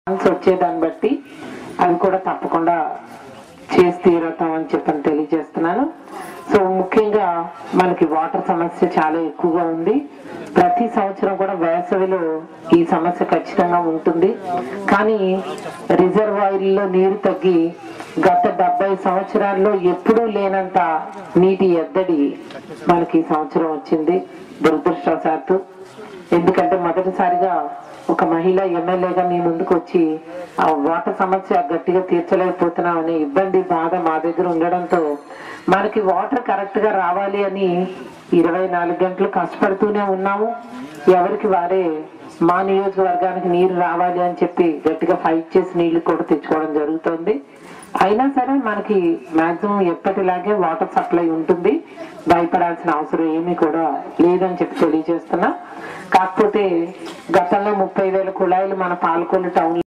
chance వచ్చేదాన్ని బట్టి అవి కూడా తప్పకుండా చేసి తీరుతాం అని చెప్పని తెలియజేస్తున్నాను సో ముఖ్యంగా మనకి వాటర్ సమస్య చాలా ఎక్కువగా ఉంది ప్రతి సంవత్సరం కూడా వేసవిలో ఈ సమస్య ఖచ్చితంగా ఉంటుంది కానీ రిజర్వాయర్లో నీరు తగ్గి గత డెబ్బై సంవత్సరాల్లో ఎప్పుడూ లేనంత నీటి ఎద్దడి మనకి ఈ సంవత్సరం వచ్చింది దురదృష్టవశాత్తు ఎందుకంటే మొదటిసారిగా ఒక మహిళ ఎమ్మెల్యేగా మీ ముందుకు వచ్చి ఆ వాటర్ సమస్య గట్టిగా తీర్చలేకపోతున్నాం అనే ఇబ్బంది బాధ మా దగ్గర ఉండడంతో మనకి వాటర్ కరెక్ట్ గా రావాలి అని ఇరవై నాలుగు గంటలు కష్టపడుతూనే ఉన్నాము ఎవరికి వారే మా నియోజకవర్గానికి నీరు రావాలి అని చెప్పి గట్టిగా ఫైట్ చేసి నీళ్లు కూడా తెచ్చుకోవడం జరుగుతుంది అయినా సరే మనకి మాక్సిమం ఎప్పటిలాగే వాటర్ సప్లై ఉంటుంది భయపడాల్సిన అవసరం ఏమీ కూడా లేదని చెప్పి తెలియజేస్తున్నా కాకపోతే గతంలో ముప్పై వేల కుళాయిలు మన పాలకొల్లు టౌన్